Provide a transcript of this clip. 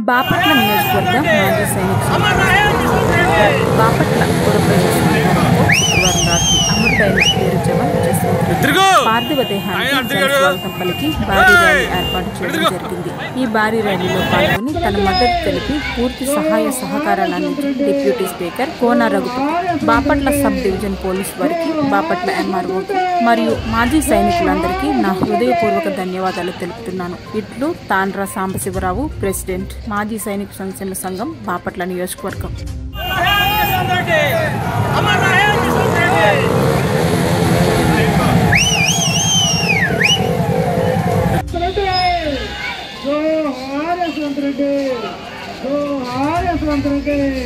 బాపట్ల నియోజకవర్గ మాజీ సైనిక బాపట్ల పురప్రదేశ శ్మశానంలో శుక్రవారం రాత్రి అమరుడైన వీర జవాన్ జస్వంత్ పార్థివ దేహానికి స్వాగతం పలికి భారీ ర్యాలీ ఏర్పాటు చేయడం జరిగింది ఈ భారీ ర్యాలీలో పాల్గొని తన మద్దతు తెలిపి పూర్తి సహాయ సహకారాలు అందించిన deputy speaker Kona Raghupathi Bapatla sub division police వారికి బాపట్ల ఎంఆర్ఓకి మరియు మాజీ సైనికులందరికీ నా హృదయపూర్వక ధన్యవాదాలు తెలుపుతున్నాను ఇట్లు తాండ్ర సాంబశివరావు ప్రెసిడెంట్ మాజీ సైనిక సంక్షేమ సంఘం బాపట్ల నియోజకవర్గం రెడ్డి జోహార్ యశ్వంత్ రెడ్డి జోహార్ యశ్వంత్ రెడ్డి